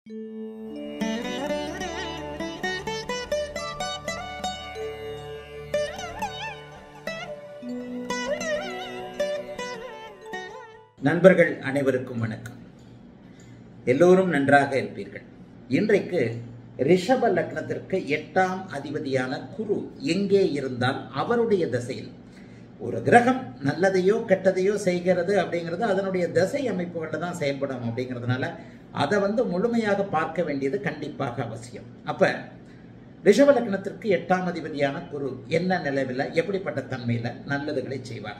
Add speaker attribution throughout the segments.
Speaker 1: நண்பர்கள் அனைவருக்கும் வணக்கம் எல்லோரும் நன்றாக இருப்பீர்கள் இன்றைக்கு ரிஷப லக்னத்திற்கு எட்டாம் அதிபதியான குரு எங்கே இருந்தால் அவருடைய திசையில் ஒரு கிரகம் நல்லதையோ கெட்டதையோ செய்கிறது அப்படிங்கிறது அதனுடைய திசை அமைப்புகளில் தான் செயல்படும் அப்படிங்கிறதுனால அதை வந்து முழுமையாக பார்க்க வேண்டியது கண்டிப்பாக அவசியம் அப்ப ரிஷப லக்னத்திற்கு எட்டாம் அதிபதியான குரு என்ன நிலவில் எப்படிப்பட்ட தன்மையில நல்லதுகளை செய்வார்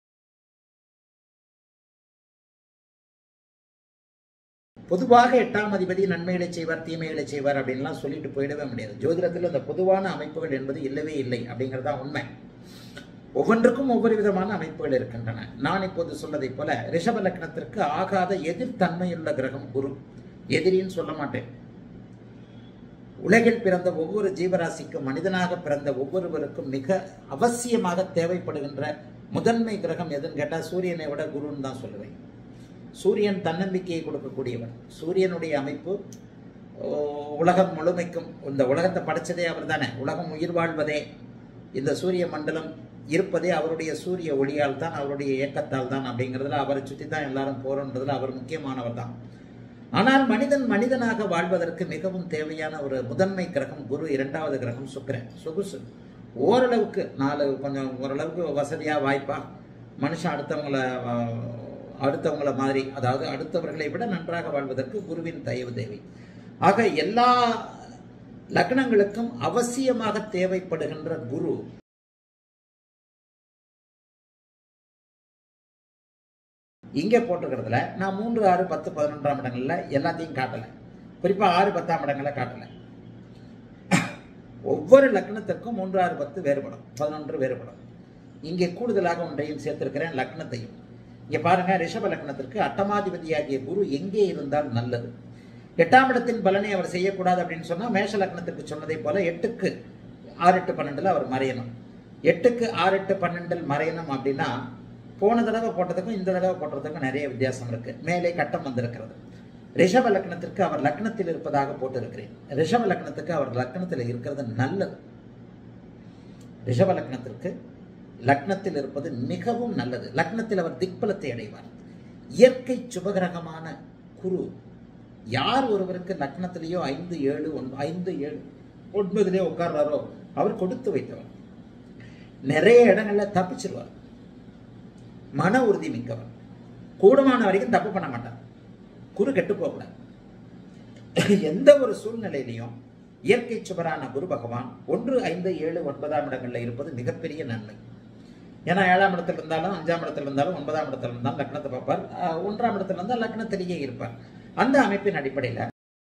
Speaker 1: பொதுவாக எட்டாம் அதிபதி நன்மைகளை செய்வார் தீமைகளை செய்வார் அப்படின்லாம் சொல்லிட்டு போயிடவே முடியாது ஜோதிடத்தில் அந்த பொதுவான அமைப்புகள் என்பது இல்லவே இல்லை அப்படிங்கிறது தான் உண்மை ஒவ்வொன்றுக்கும் ஒவ்வொரு விதமான அமைப்புகள் இருக்கின்றன நான் இப்போது சொன்னதை போல ரிஷப லக்னத்திற்கு ஆகாத எதிர்த்தன்மையுள்ள கிரகம் குரு எதிரின்னு சொல்ல மாட்டேன் உலகில் பிறந்த ஒவ்வொரு ஜீவராசிக்கும் மனிதனாக பிறந்த ஒவ்வொருவருக்கும் மிக அவசியமாக தேவைப்படுகின்ற முதன்மை கிரகம் எதுன்னு கேட்டால் சூரியனை விட குருன்னு தான் சொல்லுவேன் சூரியன் தன்னம்பிக்கையை கொடுக்கக்கூடியவர் சூரியனுடைய அமைப்பு உலகம் முழுமைக்கும் இந்த உலகத்தை படைச்சதே அவர் தானே உலகம் உயிர் வாழ்வதே இந்த சூரிய மண்டலம் இருப்பதே அவருடைய சூரிய ஒளியால் தான் அவருடைய இயக்கத்தால் தான் அப்படிங்கிறதுல அவரை சுற்றி தான் எல்லாரும் போறோன்றதுல அவர் முக்கியமானவர் தான் ஆனால் மனிதன் மனிதனாக வாழ்வதற்கு மிகவும் தேவையான ஒரு முதன்மை கிரகம் குரு இரண்டாவது கிரகம் சுக்கரன் சொகுசு ஓரளவுக்கு நாலு கொஞ்சம் ஓரளவுக்கு வசதியாக வாய்ப்பா மனுஷன் அடுத்தவங்கள அடுத்தவங்கள மாதிரி அதாவது அடுத்தவர்களை விட நன்றாக வாழ்வதற்கு குருவின் தயவு தேவை ஆக எல்லா லக்னங்களுக்கும் அவசியமாக தேவைப்படுகின்ற குரு இங்கே போட்டிருக்கிறதுல நான் மூன்று ஆறு பத்து பதினொன்றாம் இடங்கள்ல எல்லாத்தையும் காட்டலை குறிப்பாக ஆறு பத்தாம் இடங்களை காட்டலை ஒவ்வொரு லக்னத்திற்கும் மூன்று ஆறு பத்து வேறுபடும் பதினொன்று வேறுபடும் இங்கே கூடுதலாக ஒன்றையும் சேர்த்திருக்கிறேன் லக்னத்தையும் இங்க பாருங்க ரிஷப லக்னத்திற்கு அட்டமாதிபதியாகிய குரு எங்கே இருந்தால் நல்லது எட்டாம் இடத்தின் பலனை அவர் செய்யக்கூடாது அப்படின்னு சொன்னா மேஷ லக்னத்திற்கு சொன்னதை போல எட்டுக்கு ஆறு எட்டு பன்னெண்டுல அவர் மறையணும் எட்டுக்கு ஆறு எட்டு பன்னெண்டில் மறையணும் அப்படின்னா போன தடவை போட்டதுக்கும் இந்த தடவை போட்டதுக்கும் நிறைய வித்தியாசம் இருக்கு மேலே கட்டம் வந்திருக்கிறது ரிஷப லக்னத்திற்கு அவர் லக்னத்தில் இருப்பதாக போட்டு இருக்கிறேன் ரிஷப லக்னத்துக்கு அவர் லக்னத்தில் இருக்கிறது நல்லது ரிஷப லக்னத்திற்கு லக்னத்தில் இருப்பது மிகவும் நல்லது லக்னத்தில் அவர் திக்பலத்தை அடைவார் இயற்கை சுபகிரகமான குரு யார் ஒருவருக்கு லக்னத்திலேயோ ஐந்து ஏழு ஐந்து ஏழு ஒன்பதுலேயோ உட்கார்றாரோ அவர் கொடுத்து வைத்தவர் நிறைய இடங்கள்ல தப்பிச்சிருவார் மன உறுதி மிக்கவர் கூடுமான வரைக்கும் தப்பு பண்ண மாட்டார் குரு கெட்டு போகக்கூடாது எந்த ஒரு சூழ்நிலையிலையும் இயற்கை சுபரான குரு பகவான் ஒன்று ஐந்து ஏழு ஒன்பதாம் இடங்கள்ல இருப்பது மிகப்பெரிய நன்மை ஏன்னா ஏழாம் இடத்துல இருந்தாலும் அஞ்சாம் இடத்துல இருந்தாலும் ஒன்பதாம் இடத்துல இருந்தாலும் லக்னத்தை பார்ப்பார் ஒன்றாம் இடத்துல இருந்தால் லக்னத்திலேயே இருப்பார் அந்த அமைப்பின் அடிப்படையில்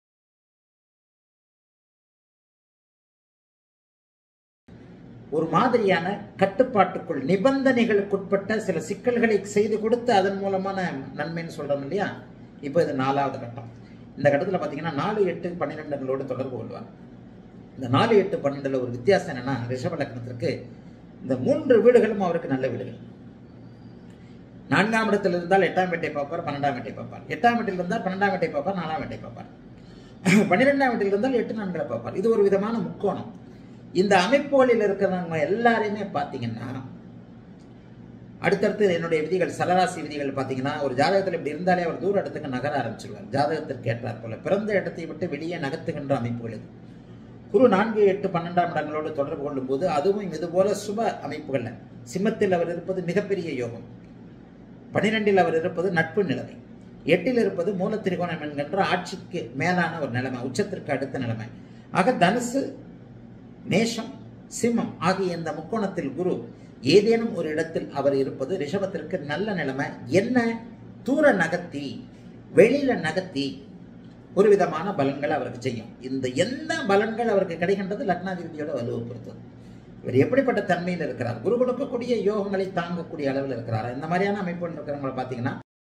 Speaker 1: ஒரு மாதிரியான கட்டுப்பாட்டுக்குள் நிபந்தனைகளுக்குட்பட்ட சில சிக்கல்களை செய்து கொடுத்து அதன் மூலமான நன்மைன்னு சொல்றோம் இல்லையா இப்போ இது நாலாவது கட்டம் இந்த கட்டத்தில் பார்த்தீங்கன்னா நாலு எட்டு பன்னிரெண்டுகளோடு தொடர்பு கொள்வார் இந்த நாலு எட்டு பன்னெண்டுல ஒரு வித்தியாசம் என்னன்னா ரிஷப லக்னத்திற்கு இந்த மூன்று வீடுகளும் அவருக்கு நல்ல வீடுகள் நான்காம் இடத்தில் இருந்தால் எட்டாம் வீட்டை பார்ப்பார் பன்னெண்டாம் வீட்டை பார்ப்பார் எட்டாம் வீட்டில் இருந்தால் பன்னெண்டாம் வீட்டை பார்ப்பார் நாலாம் வீட்டை பார்ப்பார் பன்னிரெண்டாம் வீட்டில் இருந்தால் எட்டு நான்களை பார்ப்பார் இது ஒரு விதமான முக்கோணம் இந்த அமைப்புகளில் இருக்கிறவங்க எல்லாரையுமே பார்த்தீங்கன்னா அடுத்தடுத்து என்னுடைய விதிகள் சலராசி விதிகள் பார்த்தீங்கன்னா ஒரு ஜாதகத்தில் இப்படி இருந்தாலே அவர் தூர இடத்துக்கு நகர ஆரம்பிச்சிருவார் ஜாதகத்திற்கு ஏற்றார் போல பிறந்த இடத்தை விட்டு வெளியே நகர்த்துகின்ற அமைப்புகள் இது குரு நான்கு எட்டு பன்னெண்டாம் இடங்களோடு தொடர்பு கொள்ளும் போது அதுவும் இது போல சுப அமைப்புகள்ல சிம்மத்தில் அவர் இருப்பது மிகப்பெரிய யோகம் பனிரெண்டில் அவர் இருப்பது நட்பு நிலைமை எட்டில் இருப்பது மூல திரிகோணம் என்கின்ற ஆட்சிக்கு மேலான ஒரு நிலைமை உச்சத்திற்கு அடுத்த நிலைமை ஆக தனுசு மேஷம் சிம்மம் ஆகிய இந்த முக்கோணத்தில் குரு ஏதேனும் ஒரு இடத்தில் அவர் இருப்பது ரிஷபத்திற்கு நல்ல நிலைமை என்ன தூர நகர்த்தி வெளியில நகர்த்தி ஒரு விதமான பலன்கள் அவருக்கு செய்யும் இந்த எந்த பலன்கள் அவருக்கு கிடைக்கின்றது லக்னாதிபதியோட வலுவை பொறுத்தது இவர் எப்படிப்பட்ட தன்மையில் இருக்கிறார் குரு கொடுக்கக்கூடிய யோகங்களை தாங்கக்கூடிய அளவில் இருக்கிறார் இந்த மாதிரியான அமைப்புகள் இருக்கிறவங்களை பார்த்தீங்கன்னா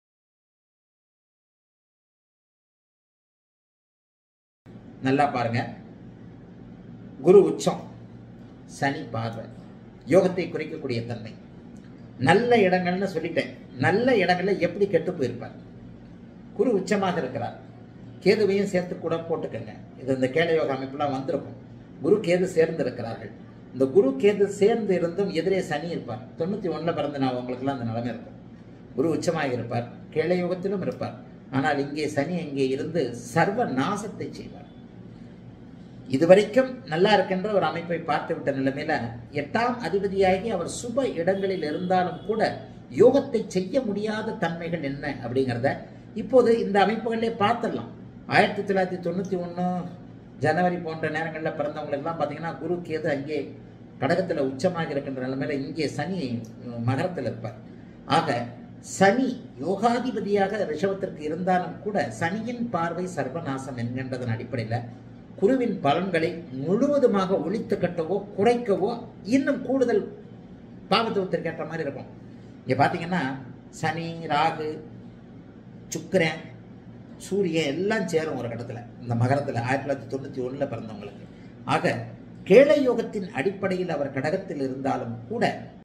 Speaker 1: நல்லா பாருங்க குரு உச்சம் சனி பார்வை யோகத்தை குறைக்கக்கூடிய தன்மை நல்ல இடங்கள்னு சொல்லிட்டேன் நல்ல இடங்கள்ல எப்படி கெட்டு போயிருப்பார் குரு உச்சமாக இருக்கிறார் கேதுவையும் சேர்த்து கூட போட்டுக்கங்க இது இந்த கேள யோக அமைப்புலாம் வந்திருக்கும் குரு கேது சேர்ந்து இருக்கிறார்கள் இந்த குரு கேது சேர்ந்து இருந்தும் எதிரே சனி இருப்பார் தொண்ணூற்றி ஒன்றில் பிறந்த நான் உங்களுக்குலாம் அந்த நிலைமை இருக்கும் குரு உச்சமாக இருப்பார் கேள யோகத்திலும் இருப்பார் ஆனால் இங்கே சனி இங்கே இருந்து சர்வ நாசத்தை செய்வார் இதுவரைக்கும் நல்லா இருக்கின்ற ஒரு அமைப்பை பார்த்து விட்ட நிலைமையில எட்டாம் அதிபதியாகி அவர் சுப இடங்களில் இருந்தாலும் கூட யோகத்தை செய்ய முடியாத தன்மைகள் என்ன அப்படிங்கிறத இப்போது இந்த அமைப்புகளிலே பார்த்துடலாம் ஆயிரத்தி தொள்ளாயிரத்தி தொண்ணூற்றி ஒன்று ஜனவரி போன்ற நேரங்களில் பிறந்தவங்களுக்கெல்லாம் பார்த்தீங்கன்னா குரு கேது அங்கே கடகத்தில் உச்சமாக இருக்கின்ற நிலைமையில இங்கே சனி மகரத்தில் இருப்பார் ஆக சனி யோகாதிபதியாக ரிஷபத்திற்கு இருந்தாலும் கூட சனியின் பார்வை சர்வநாசம் என்கின்றதன் அடிப்படையில் குருவின் பலன்களை முழுவதுமாக ஒழித்து கட்டவோ குறைக்கவோ இன்னும் கூடுதல் பாவத்துவத்திற்கு ஏற்ற மாதிரி இருக்கும் இங்கே பார்த்தீங்கன்னா சனி ராகு சுக்கிரன் சூரியன் எல்லாம் சேரும் ஒரு கட்டத்தில் இந்த மகரத்தில் ஆயிரத்தி தொள்ளாயிரத்தி தொண்ணூற்றி ஒன்றில் பிறந்தவங்களுக்கு ஆக கேள யோகத்தின் அடிப்படையில் அவர் கடகத்தில் இருந்தாலும் கூட